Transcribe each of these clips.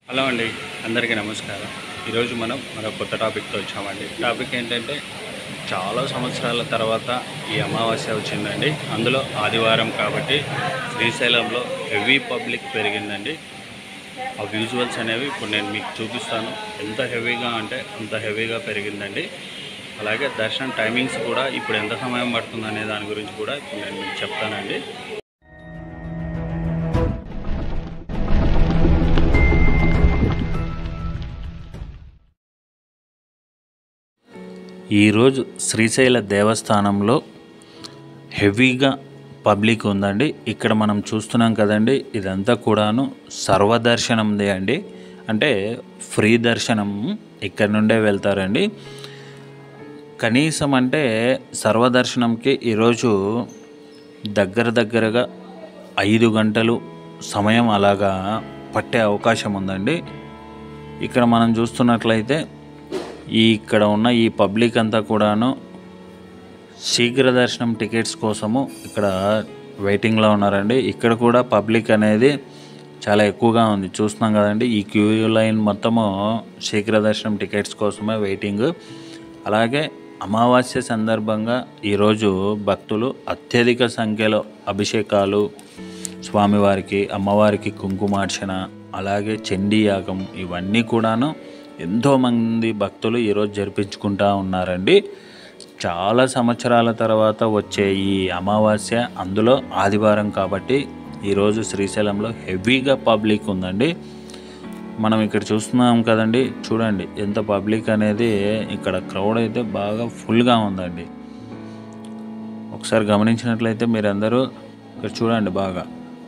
hello అండి అందరికీ నమస్కారం ఈరోజు మనం మరో కొత్త టాపిక్తో వచ్చామండి టాపిక్ ఏంటంటే చాలా సంవత్సరాల తర్వాత ఈ అమావాస్య వచ్చిందండి అందులో ఆదివారం కాబట్టి శ్రీశైలంలో హెవీ పబ్లిక్ పెరిగిందండి ఆ విజువల్స్ అనేవి ఇప్పుడు నేను మీకు చూపిస్తాను ఎంత హెవీగా అంటే అంత హెవీగా పెరిగిందండి అలాగే దర్శనం టైమింగ్స్ కూడా ఇప్పుడు ఎంత సమయం పడుతుంది అనే దాని గురించి కూడా ఇప్పుడు నేను మీకు చెప్తానండి ఈరోజు శ్రీశైల దేవస్థానంలో హెవీగా పబ్లిక్ ఉందండి ఇక్కడ మనం చూస్తున్నాం కదండి ఇదంతా కూడాను సర్వదర్శనందే అండి అంటే ఫ్రీ దర్శనం ఇక్కడ నుండే వెళ్తారండి కనీసం అంటే సర్వదర్శనంకి ఈరోజు దగ్గర దగ్గరగా ఐదు గంటలు సమయం అలాగా పట్టే అవకాశం ఉందండి ఇక్కడ మనం చూస్తున్నట్లయితే ఈ ఇక్కడ ఉన్న ఈ పబ్లిక్ అంతా కూడాను శీఘ్ర దర్శనం టికెట్స్ కోసము ఇక్కడ వెయిటింగ్లో ఉన్నారండి ఇక్కడ కూడా పబ్లిక్ అనేది చాలా ఎక్కువగా ఉంది చూస్తున్నాం కదండి ఈ క్యూ లైన్ మొత్తము శీఘ్ర దర్శనం టికెట్స్ కోసమే వెయిటింగ్ అలాగే అమావాస్య సందర్భంగా ఈరోజు భక్తులు అత్యధిక సంఖ్యలో అభిషేకాలు స్వామివారికి అమ్మవారికి కుంకుమార్చన అలాగే చండీ యాగం ఇవన్నీ కూడాను ఎంతోమంది భక్తులు ఈరోజు జరిపించుకుంటా ఉన్నారండి చాలా సంవత్సరాల తర్వాత వచ్చే ఈ అమావాస్య అందులో ఆదివారం కాబట్టి ఈరోజు శ్రీశైలంలో హెవీగా పబ్లిక్ ఉందండి మనం ఇక్కడ చూస్తున్నాం కదండి చూడండి ఎంత పబ్లిక్ అనేది ఇక్కడ క్రౌడ్ అయితే బాగా ఫుల్గా ఉందండి ఒకసారి గమనించినట్లయితే మీరందరూ ఇక్కడ చూడండి బాగా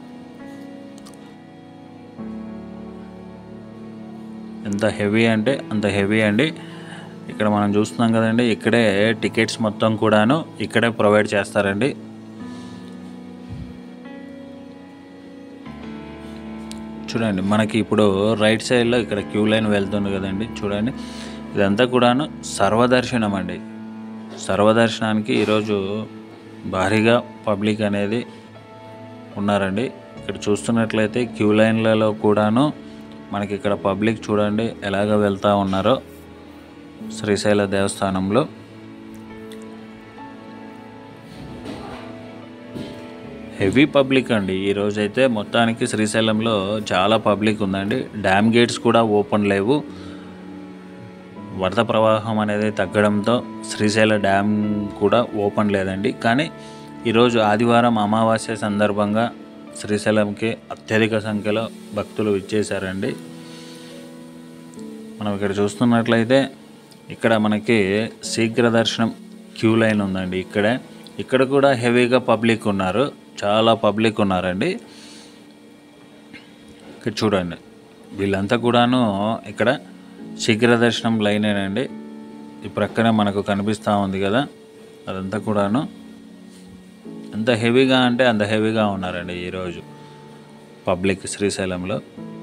ఎంత హెవీ అంటే అంత హెవీ అండి ఇక్కడ మనం చూస్తున్నాం కదండి ఇక్కడే టికెట్స్ మొత్తం కూడాను ఇక్కడే ప్రొవైడ్ చేస్తారండి చూడండి మనకి ఇప్పుడు రైట్ సైడ్లో ఇక్కడ క్యూ లైన్ వెళ్తుంది కదండి చూడండి ఇదంతా కూడాను సర్వదర్శనం అండి సర్వదర్శనానికి ఈరోజు భారీగా పబ్లిక్ అనేది ఉన్నారండి ఇక్కడ చూస్తున్నట్లయితే క్యూ లైన్లలో కూడాను మనకి ఇక్కడ పబ్లిక్ చూడండి ఎలాగ వెళ్తూ ఉన్నారో శ్రీశైల దేవస్థానంలో హెవీ పబ్లిక్ అండి ఈ రోజైతే మొత్తానికి శ్రీశైలంలో చాలా పబ్లిక్ ఉందండి డ్యామ్ గేట్స్ కూడా ఓపెన్ లేవు వరద ప్రవాహం అనేది తగ్గడంతో శ్రీశైల డ్యామ్ కూడా ఓపెన్ లేదండి కానీ ఈరోజు ఆదివారం అమావాస్య సందర్భంగా శ్రీశైలంకి అత్యధిక సంఖ్యలో భక్తులు ఇచ్చేశారండి మనం ఇక్కడ చూస్తున్నట్లయితే ఇక్కడ మనకి శీఘ్ర దర్శనం క్యూ లైన్ ఉందండి ఇక్కడే ఇక్కడ కూడా హెవీగా పబ్లిక్ ఉన్నారు చాలా పబ్లిక్ ఉన్నారండి ఇక్కడ చూడండి వీళ్ళంతా కూడాను ఇక్కడ శీఘ్ర దర్శనం లైనేనండి ఈ ప్రక్కనే మనకు కనిపిస్తూ ఉంది కదా అదంతా కూడాను ఎంత హెవీగా అంటే అంత హెవీగా ఉన్నారండి ఈరోజు పబ్లిక్ శ్రీశైలంలో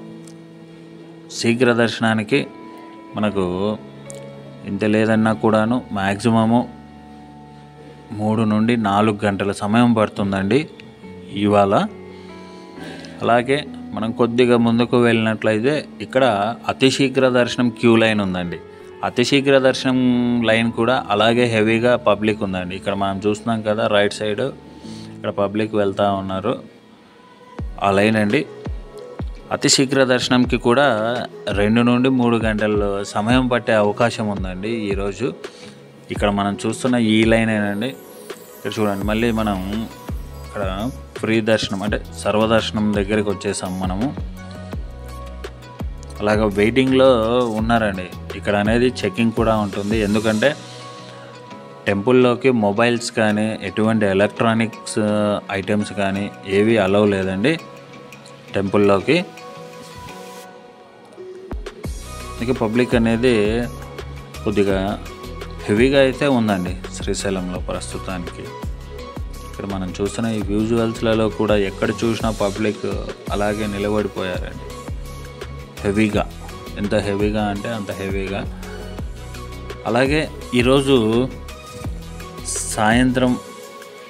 శీఘ్ర దర్శనానికి మనకు ఇంత లేదన్నా కూడాను మ్యాక్సిమము మూడు నుండి నాలుగు గంటల సమయం పడుతుందండి ఇవాళ అలాగే మనం కొద్దిగా ముందుకు వెళ్ళినట్లయితే ఇక్కడ అతి శీఘ్ర దర్శనం క్యూ లైన్ ఉందండి అతి శీఘ్ర దర్శనం లైన్ కూడా అలాగే హెవీగా పబ్లిక్ ఉందండి ఇక్కడ మనం చూస్తున్నాం కదా రైట్ సైడ్ ఇక్కడ పబ్లిక్ వెళ్తూ ఉన్నారు ఆ లైన్ అండి అతి శీఘ్ర దర్శనంకి కూడా రెండు నుండి మూడు గంటల సమయం పట్టే అవకాశం ఉందండి ఈరోజు ఇక్కడ మనం చూస్తున్న ఈ లైనేనండి ఇక్కడ చూడండి మళ్ళీ మనం ఇక్కడ ఫ్రీ దర్శనం అంటే సర్వదర్శనం దగ్గరికి వచ్చేసాం మనము అలాగ వెయిటింగ్లో ఉన్నారండి ఇక్కడ అనేది చెకింగ్ కూడా ఉంటుంది ఎందుకంటే టెంపుల్లోకి మొబైల్స్ కానీ ఎటువంటి ఎలక్ట్రానిక్స్ ఐటమ్స్ కానీ ఏవి అలవ్ లేదండి టెంపుల్లోకి ఇక పబ్లిక్ అనేది కొద్దిగా హెవీగా అయితే ఉందండి శ్రీశైలంలో ప్రస్తుతానికి ఇక్కడ మనం చూస్తున్న ఈ విజువల్స్లలో కూడా ఎక్కడ చూసినా పబ్లిక్ అలాగే నిలబడిపోయారండి హెవీగా ఎంత హెవీగా అంటే అంత హెవీగా అలాగే ఈరోజు సాయంత్రం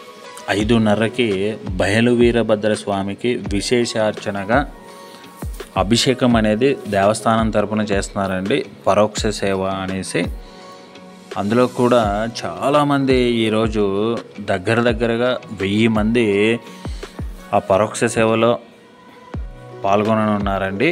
ఐదున్నరకి బయలు వీరభద్ర స్వామికి విశేషార్చనగా అభిషేకం అనేది దేవస్థానం తరపున చేస్తున్నారండి పరోక్ష సేవ అనేసి అందులో కూడా చాలామంది ఈరోజు దగ్గర దగ్గరగా వెయ్యి మంది ఆ పరోక్ష సేవలో పాల్గొననున్నారండి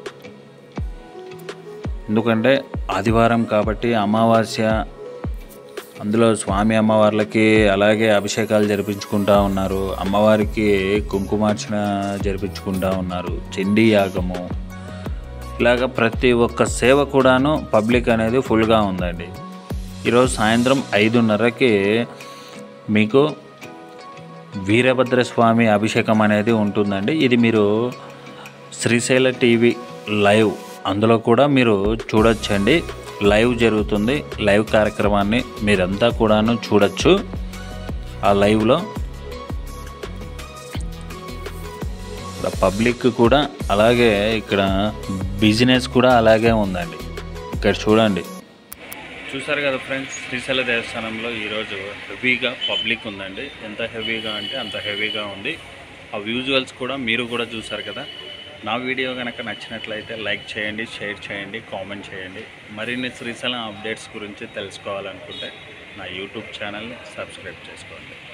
ఎందుకంటే ఆదివారం కాబట్టి అమావాస్య అందులో స్వామి అమ్మవార్లకి అలాగే అభిషేకాలు జరిపించుకుంటా ఉన్నారు అమ్మవారికి కుంకుమార్చన జరిపించుకుంటా ఉన్నారు చండీ యాగము ఇలాగ ప్రతి ఒక్క సేవ కూడాను పబ్లిక్ అనేది ఫుల్గా ఉందండి ఈరోజు సాయంత్రం ఐదున్నరకి మీకు వీరభద్ర స్వామి అభిషేకం అనేది ఉంటుందండి ఇది మీరు శ్రీశైల టీవీ లైవ్ అందులో కూడా మీరు చూడొచ్చండి లైవ్ జరుగుతుంది లైవ్ కార్యక్రమాన్ని మీరంతా కూడాను చూడొచ్చు ఆ లైవ్లో ఇక్కడ పబ్లిక్ కూడా అలాగే ఇక్కడ బిజినెస్ కూడా అలాగే ఉందండి ఇక్కడ చూడండి చూసారు కదా ఫ్రెండ్స్ శ్రీశైల దేవస్థానంలో ఈరోజు హెవీగా పబ్లిక్ ఉందండి ఎంత హెవీగా అంటే అంత హెవీగా ఉంది ఆ విజువల్స్ కూడా మీరు కూడా చూసారు కదా నా వీడియో కనుక నచ్చినట్లయితే లైక్ చేయండి షేర్ చేయండి కామెంట్ చేయండి మరిన్ని శ్రీశైలం అప్డేట్స్ గురించి తెలుసుకోవాలనుకుంటే నా యూట్యూబ్ ఛానల్ని సబ్స్క్రైబ్ చేసుకోండి